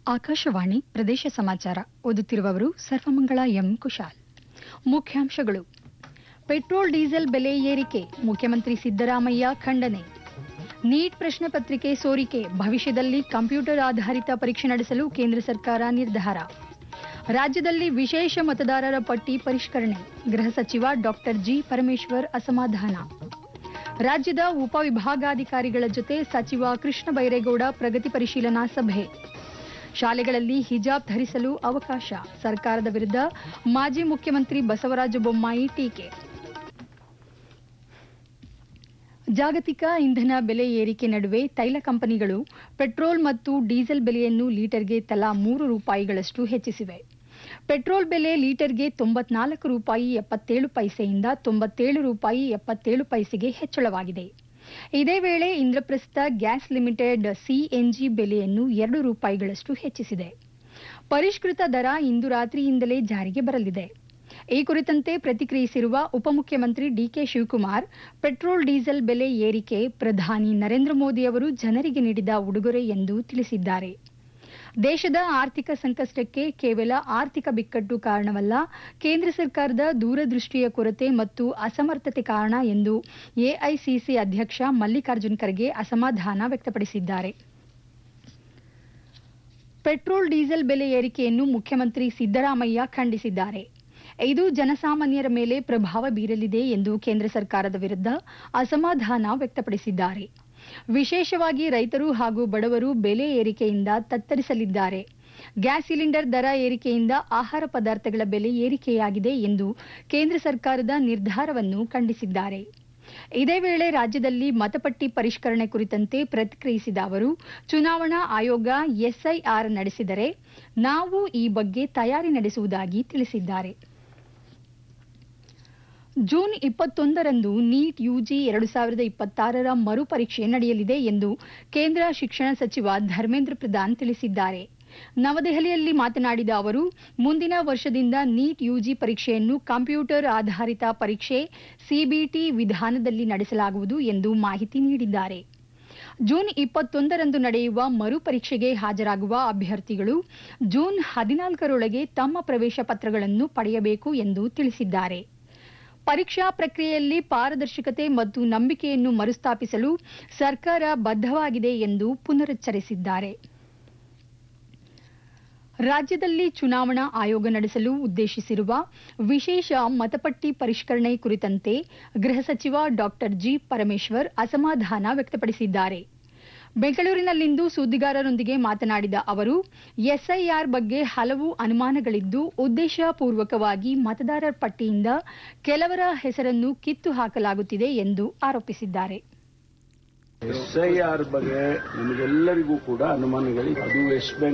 ಆಕಾಶವಾಣಿ ಪ್ರದೇಶ ಸಮಾಚಾರ ಓದುತ್ತಿರುವವರು ಸರ್ವಮಂಗಳ ಎಂ ಕುಶಾಲ್ ಮುಖ್ಯಾಂಶಗಳು ಪೆಟ್ರೋಲ್ ಡೀಸೆಲ್ ಬೆಲೆ ಏರಿಕೆ ಮುಖ್ಯಮಂತ್ರಿ ಸಿದ್ದರಾಮಯ್ಯ ಖಂಡನೆ ನೀಟ್ ಪ್ರಶ್ನೆ ಪತ್ರಿಕೆ ಸೋರಿಕೆ ಭವಿಷ್ಯದಲ್ಲಿ ಕಂಪ್ಯೂಟರ್ ಆಧಾರಿತ ಪರೀಕ್ಷೆ ನಡೆಸಲು ಕೇಂದ್ರ ಸರ್ಕಾರ ನಿರ್ಧಾರ ರಾಜ್ಯದಲ್ಲಿ ವಿಶೇಷ ಮತದಾರರ ಪಟ್ಟಿ ಪರಿಷ್ಕರಣೆ ಗೃಹ ಸಚಿವ ಡಾಕ್ಟರ್ ಜಿ ಪರಮೇಶ್ವರ್ ಅಸಮಾಧಾನ ರಾಜ್ಯದ ಉಪವಿಭಾಗಾಧಿಕಾರಿಗಳ ಜೊತೆ ಸಚಿವ ಕೃಷ್ಣ ಬೈರೇಗೌಡ ಪ್ರಗತಿ ಪರಿಶೀಲನಾ ಸಭೆ ಶಾಲೆಗಳಲ್ಲಿ ಹಿಜಾಬ್ ಧರಿಸಲು ಅವಕಾಶ ಸರ್ಕಾರದ ವಿರುದ್ಧ ಮಾಜಿ ಮುಖ್ಯಮಂತ್ರಿ ಬಸವರಾಜ ಬೊಮ್ಮಾಯಿ ಟೀಕೆ ಜಾಗತಿಕ ಇಂಧನ ಬೆಲೆ ಏರಿಕೆ ನಡುವೆ ತೈಲ ಕಂಪನಿಗಳು ಪೆಟ್ರೋಲ್ ಮತ್ತು ಡೀಸೆಲ್ ಬೆಲೆಯನ್ನು ಲೀಟರ್ಗೆ ತಲಾ ಮೂರು ರೂಪಾಯಿಗಳಷ್ಟು ಹೆಚ್ಚಿಸಿವೆ ಪೆಟ್ರೋಲ್ ಬೆಲೆ ಲೀಟರ್ಗೆ ತೊಂಬತ್ನಾಲ್ಕು ರೂಪಾಯಿ ಎಪ್ಪತ್ತೇಳು ಪೈಸೆಯಿಂದ ತೊಂಬತ್ತೇಳು ರೂಪಾಯಿ ಎಪ್ಪತ್ತೇಳು ಪೈಸೆಗೆ ಹೆಚ್ಚಳವಾಗಿದೆ ಇದೇ ವೇಳೆ ಇಂದ್ರಪ್ರಸ್ಥ ಗ್ಯಾಸ್ ಲಿಮಿಟೆಡ್ ಸಿಎನ್ಜಿ ಬೆಲೆಯನ್ನು ಎರಡು ರೂಪಾಯಿಗಳಷ್ಟು ಹೆಚ್ಚಿಸಿದೆ ಪರಿಷ್ಕೃತ ದರ ಇಂದು ರಾತ್ರಿಯಿಂದಲೇ ಜಾರಿಗೆ ಬರಲಿದೆ ಈ ಕುರಿತಂತೆ ಪ್ರತಿಕ್ರಿಯಿಸಿರುವ ಉಪಮುಖ್ಯಮಂತ್ರಿ ಡಿಕೆ ಶಿವಕುಮಾರ್ ಪೆಟ್ರೋಲ್ ಡೀಸೆಲ್ ಬೆಲೆ ಏರಿಕೆ ಪ್ರಧಾನಿ ನರೇಂದ್ರ ಮೋದಿ ಅವರು ಜನರಿಗೆ ನೀಡಿದ ಉಡುಗೊರೆ ಎಂದು ತಿಳಿಸಿದ್ದಾರೆ ದೇಶದ ಆರ್ಥಿಕ ಸಂಕಷ್ಟಕ್ಕೆ ಕೇವಲ ಆರ್ಥಿಕ ಬಿಕ್ಕಟ್ಟು ಕಾರಣವಲ್ಲ ಕೇಂದ್ರ ಸರ್ಕಾರದ ದೂರದೃಷ್ಟಿಯ ಕೊರತೆ ಮತ್ತು ಅಸಮರ್ಥತೆ ಕಾರಣ ಎಂದು ಎಐಸಿಸಿ ಅಧ್ಯಕ್ಷ ಮಲ್ಲಿಕಾರ್ಜುನ್ ಖರ್ಗೆ ಅಸಮಾಧಾನ ವ್ಯಕ್ತಪಡಿಸಿದ್ದಾರೆ ಪೆಟ್ರೋಲ್ ಡೀಸೆಲ್ ಬೆಲೆ ಏರಿಕೆಯನ್ನು ಮುಖ್ಯಮಂತ್ರಿ ಸಿದ್ದರಾಮಯ್ಯ ಖಂಡಿಸಿದ್ದಾರೆ ಇದು ಜನಸಾಮಾನ್ಯರ ಮೇಲೆ ಪ್ರಭಾವ ಬೀರಲಿದೆ ಎಂದು ಕೇಂದ್ರ ಸರ್ಕಾರದ ವಿರುದ್ಧ ಅಸಮಾಧಾನ ವ್ಯಕ್ತಪಡಿಸಿದ್ದಾರೆ ವಿಶೇಷವಾಗಿ ರೈತರು ಹಾಗೂ ಬಡವರು ಬೆಲೆ ಏರಿಕೆಯಿಂದ ತತ್ತರಿಸಲಿದ್ದಾರೆ ಗ್ಯಾಸ್ ಸಿಲಿಂಡರ್ ದರ ಏರಿಕೆಯಿಂದ ಆಹಾರ ಪದಾರ್ಥಗಳ ಬೆಲೆ ಏರಿಕೆಯಾಗಿದೆ ಎಂದು ಕೇಂದ್ರ ಸರ್ಕಾರದ ನಿರ್ಧಾರವನ್ನು ಖಂಡಿಸಿದ್ದಾರೆ ಇದೇ ವೇಳೆ ರಾಜ್ಯದಲ್ಲಿ ಮತಪಟ್ಟಿ ಪರಿಷ್ಕರಣೆ ಕುರಿತಂತೆ ಪ್ರತಿಕ್ರಿಯಿಸಿದ ಅವರು ಚುನಾವಣಾ ಆಯೋಗ ಎಸ್ಐಆರ್ ನಡೆಸಿದರೆ ನಾವು ಈ ಬಗ್ಗೆ ತಯಾರಿ ನಡೆಸುವುದಾಗಿ ತಿಳಿಸಿದ್ದಾರೆ ಜೂನ್ ಇಪ್ಪತ್ತೊಂದರಂದು ನೀಟ್ ಯುಜಿ ಎರಡು ಸಾವಿರದ ಇಪ್ಪತ್ತಾರರ ಮರುಪರೀಕ್ಷೆ ನಡೆಯಲಿದೆ ಎಂದು ಕೇಂದ್ರ ಶಿಕ್ಷಣ ಸಚಿವ ಧರ್ಮೇಂದ್ರ ಪ್ರಧಾನ್ ತಿಳಿಸಿದ್ದಾರೆ ನವದೆಹಲಿಯಲ್ಲಿ ಮಾತನಾಡಿದ ಅವರು ಮುಂದಿನ ವರ್ಷದಿಂದ ನೀಟ್ ಯುಜಿ ಪರೀಕ್ಷೆಯನ್ನು ಕಂಪ್ಯೂಟರ್ ಆಧಾರಿತ ಪರೀಕ್ಷೆ ಸಿಬಿಟಿ ವಿಧಾನದಲ್ಲಿ ನಡೆಸಲಾಗುವುದು ಎಂದು ಮಾಹಿತಿ ನೀಡಿದ್ದಾರೆ ಜೂನ್ ಇಪ್ಪತ್ತೊಂದರಂದು ನಡೆಯುವ ಮರುಪರೀಕ್ಷೆಗೆ ಹಾಜರಾಗುವ ಅಭ್ಯರ್ಥಿಗಳು ಜೂನ್ ಹದಿನಾಲ್ಕರೊಳಗೆ ತಮ್ಮ ಪ್ರವೇಶ ಪತ್ರಗಳನ್ನು ಪಡೆಯಬೇಕು ಎಂದು ತಿಳಿಸಿದ್ದಾರೆ ಪರೀಕ್ಷಾ ಪ್ರಕ್ರಿಯೆಯಲ್ಲಿ ಪಾರದರ್ಶಕತೆ ಮತ್ತು ನಂಬಿಕೆಯನ್ನು ಮರುಸ್ಥಾಪಿಸಲು ಸರ್ಕಾರ ಬದ್ಧವಾಗಿದೆ ಎಂದು ಪುನರುಚ್ಚರಿಸಿದ್ದಾರೆ ರಾಜ್ಯದಲ್ಲಿ ಚುನಾವಣಾ ಆಯೋಗ ನಡೆಸಲು ಉದ್ದೇಶಿಸಿರುವ ವಿಶೇಷ ಮತಪಟ್ಟಿ ಪರಿಷ್ಕರಣೆ ಕುರಿತಂತೆ ಗೃಹ ಸಚಿವ ಡಾಕ್ಟರ್ ಜಿ ಪರಮೇಶ್ವರ್ ಅಸಮಾಧಾನ ವ್ಯಕ್ತಪಡಿಸಿದ್ದಾರೆ ಬೆಂಗಳೂರಿನಲ್ಲಿಂದು ಸುದ್ದಿಗಾರರೊಂದಿಗೆ ಮಾತನಾಡಿದ ಅವರು ಎಸ್ಐಆರ್ ಬಗ್ಗೆ ಹಲವು ಅನುಮಾನಗಳಿದ್ದು ಉದ್ದೇಶಪೂರ್ವಕವಾಗಿ ಮತದಾರರ ಪಟ್ಟಿಯಿಂದ ಕೆಲವರ ಹೆಸರನ್ನು ಕಿತ್ತು ಹಾಕಲಾಗುತ್ತಿದೆ ಎಂದು ಆರೋಪಿಸಿದ್ದಾರೆ ಎಸ್ಐಆರ್ ಬಗ್ಗೆ ನಿಮಗೆಲ್ಲರಿಗೂ ಕೂಡ ಅನುಮಾನಗಳಿದೆ ಅದು ವೆಸ್ಟ್ ಬೆಂಗಾಲ್